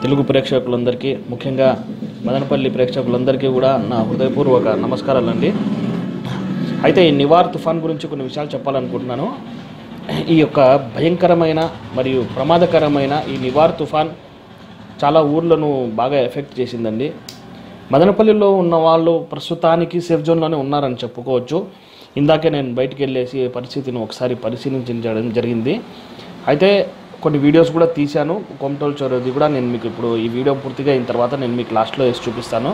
తెలుగు ప్రేక్షకులందరికీ ముఖ్యంగా మదనపల్లి ప్రేక్షకులందరికీ కూడా నా హృదయపూర్వక నమస్కారాలండి అయితే ఈ నివార్ తుఫాన్ గురించి కొన్ని విషయాలు చెప్పాలనుకుంటున్నాను ఈ యొక్క భయంకరమైన మరియు ప్రమాదకరమైన ఈ నివార్ తుఫాన్ చాలా ఊర్లను బాగా ఎఫెక్ట్ చేసిందండి మదనపల్లిలో ఉన్న వాళ్ళు ప్రస్తుతానికి సేఫ్ జోన్లోనే ఉన్నారని చెప్పుకోవచ్చు ఇందాకే నేను బయటికి వెళ్ళేసి పరిస్థితిని ఒకసారి పరిశీలించడం జరిగింది అయితే కొన్ని వీడియోస్ కూడా తీశాను కొమటోల్ చోరది కూడా నేను మీకు ఇప్పుడు ఈ వీడియో పూర్తిగా అయిన తర్వాత నేను మీకు లాస్ట్లో వేసి చూపిస్తాను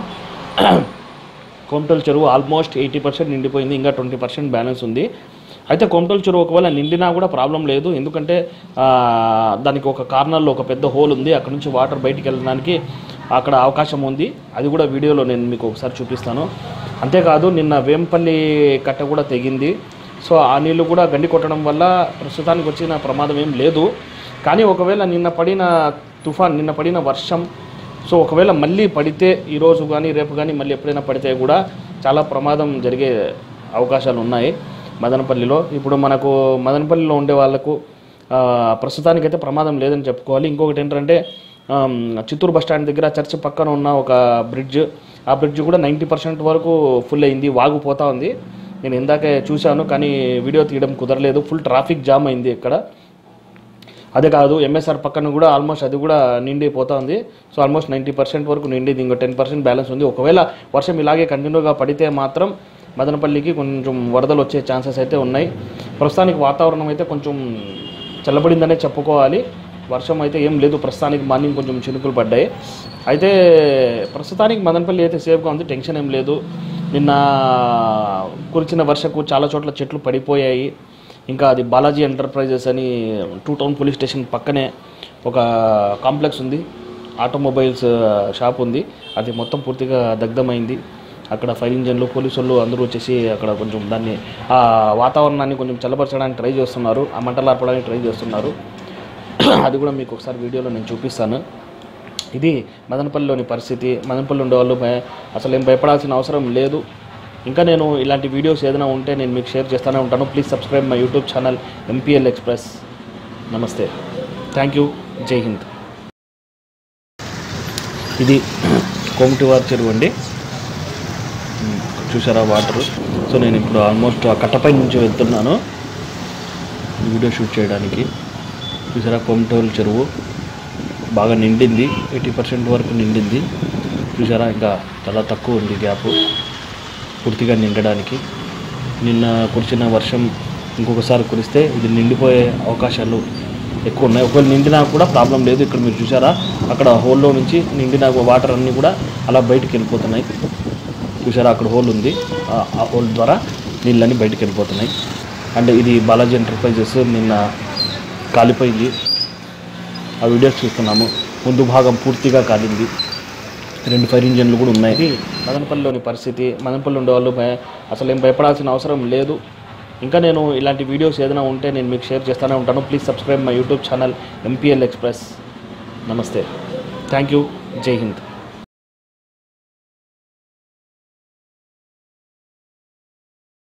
కోమటోల్ చెరువు ఆల్మోస్ట్ ఎయిటీ పర్సెంట్ నిండిపోయింది ఇంకా ట్వంటీ పర్సెంట్ బ్యాలెన్స్ ఉంది అయితే కోమటోల్ చెరువు ఒకవేళ నిండినా కూడా ప్రాబ్లం లేదు ఎందుకంటే ఆ, దానికి ఒక కార్నర్లో ఒక పెద్ద హోల్ ఉంది అక్కడ నుంచి వాటర్ బయటికి వెళ్ళడానికి అక్కడ అవకాశం ఉంది అది కూడా వీడియోలో నేను మీకు ఒకసారి చూపిస్తాను అంతేకాదు నిన్న వేంపల్లి కట్ట కూడా తెగింది సో ఆ నీళ్లు కూడా గండి కొట్టడం వల్ల ప్రస్తుతానికి వచ్చిన ప్రమాదం ఏం లేదు కానీ ఒకవేళ నిన్న పడిన తుఫాన్ నిన్న పడిన వర్షం సో ఒకవేళ మళ్ళీ పడితే ఈరోజు కానీ రేపు కానీ మళ్ళీ ఎప్పుడైనా పడితే కూడా చాలా ప్రమాదం జరిగే అవకాశాలు ఉన్నాయి మదనపల్లిలో ఇప్పుడు మనకు మదనపల్లిలో ఉండే వాళ్ళకు ఆ, ప్రస్తుతానికైతే ప్రమాదం లేదని చెప్పుకోవాలి ఇంకొకటి ఏంటంటే ఆమ్, చిత్తూరు బస్ స్టాండ్ దగ్గర చర్చ్ పక్కన ఉన్న ఒక బ్రిడ్జ్ ఆ బ్రిడ్జ్ కూడా నైంటీ పర్సెంట్ వరకు ఫుల్ అయింది వాగుపోతా ఉంది నేను ఇందాకే చూశాను కానీ వీడియో తీయడం కుదరలేదు ఫుల్ ట్రాఫిక్ జామ్ అయింది ఇక్కడ అదే కాదు ఎంఎస్ఆర్ పక్కన కూడా ఆల్మోస్ట్ అది కూడా నిండిపోతా ఉంది సో ఆల్మోస్ట్ నైంటీ పర్సెంట్ వరకు నిండింది ఇంకో టెన్ పర్సెంట్ బ్యాలెన్స్ ఉంది ఒకవేళ వర్షం ఇలాగే కంటిన్యూగా పడితే మాత్రం మదనపల్లికి కొంచెం వరదలు వచ్చే ఛాన్సెస్ అయితే ఉన్నాయి ప్రస్తుతానికి వాతావరణం అయితే కొంచెం చల్లబడిందనే చెప్పుకోవాలి వర్షం అయితే ఏం లేదు ప్రస్తుతానికి మార్నింగ్ కొంచెం చినుకులు పడ్డాయి అయితే ప్రస్తుతానికి మదనపల్లి అయితే సేఫ్గా ఉంది టెన్షన్ ఏం లేదు నిన్న కురిచిన వర్షకు చాలా చోట్ల చెట్లు పడిపోయాయి ఇంకా అది బాలాజీ ఎంటర్ప్రైజెస్ అని టూ టౌన్ పోలీస్ స్టేషన్ పక్కనే ఒక కాంప్లెక్స్ ఉంది ఆటోమొబైల్స్ షాప్ ఉంది అది మొత్తం పూర్తిగా దగ్ధమైంది అక్కడ ఫైర్ ఇంజన్లు పోలీసు వాళ్ళు అందరూ వచ్చేసి అక్కడ కొంచెం దాన్ని ఆ వాతావరణాన్ని కొంచెం చల్లపరచడానికి ట్రై చేస్తున్నారు ఆ మంటలు ఆర్పడానికి ట్రై చేస్తున్నారు అది కూడా మీకు ఒకసారి వీడియోలో నేను చూపిస్తాను ఇది మదనపల్లిలోని పరిస్థితి మదనపల్లి ఉండేవాళ్ళు భయ- అసలు ఏం భయపడాల్సిన అవసరం లేదు ఇంకా నేను ఇలాంటి వీడియోస్ ఏదైనా ఉంటే నేను మీకు షేర్ చేస్తూనే ఉంటాను please subscribe my YouTube channel MPL express నమస్తే థ్యాంక్ యూ జై హింద్ ఇది కోమటివారి చెరువు అండి ఉమ్, చూసారా వాటర్ సో నేను ఇప్పుడు ఆల్మోస్ట్ ఆ కట్టపై నుంచి వెళ్తున్నాను వీడియో షూట్ చేయడానికి చూసారా కోమటోల్ చెరువు బాగా నిండింది ఎయిటీ పర్సెంట్ వరకు నిండింది చూసారా ఇంకా చాలా తక్కువ ఉంది గ్యాప్ పూర్తిగా నిండడానికి నిన్న కురిసిన వర్షం ఇంకొకసారి కురిస్తే ఇది నిండిపోయే అవకాశాలు ఎక్కువ ఉన్నాయి ఒకవేళ నిండినా కూడా ప్రాబ్లం లేదు ఇక్కడ మీరు చూసారా అక్కడ హోల్లో నుంచి నిండిన వాటర్ అన్నీ కూడా అలా బయటికి వెళ్ళిపోతున్నాయి చూసారా అక్కడ హోల్ ఉంది ఆ- ఆ హోల్ ద్వారా నీళ్ళన్నీ బయటికి వెళ్ళిపోతున్నాయి అండ్ ఇది బాలాజీ ఎంటర్ప్రైజెస్ నిన్న కాలిపోయింది ఆ వీడియోస్ చూస్తున్నాము ముందు భాగం పూర్తిగా కాలింది రెండు ఫైర్ ఇంజన్లు కూడా ఉన్నాయి ఇది మదనపల్లిలోని పరిస్థితి మదనపల్లి ఉండేవాళ్ళు భయ- అసలు ఏం భయపడాల్సిన అవసరం లేదు ఇంకా నేను ఇలాంటి వీడియోస్ ఏదైనా ఉంటే నేను మీకు షేర్ చేస్తూనే ఉంటాను please subscribe my YouTube channel MPL express నమస్తే థ్యాంక్ యూ జై హింద్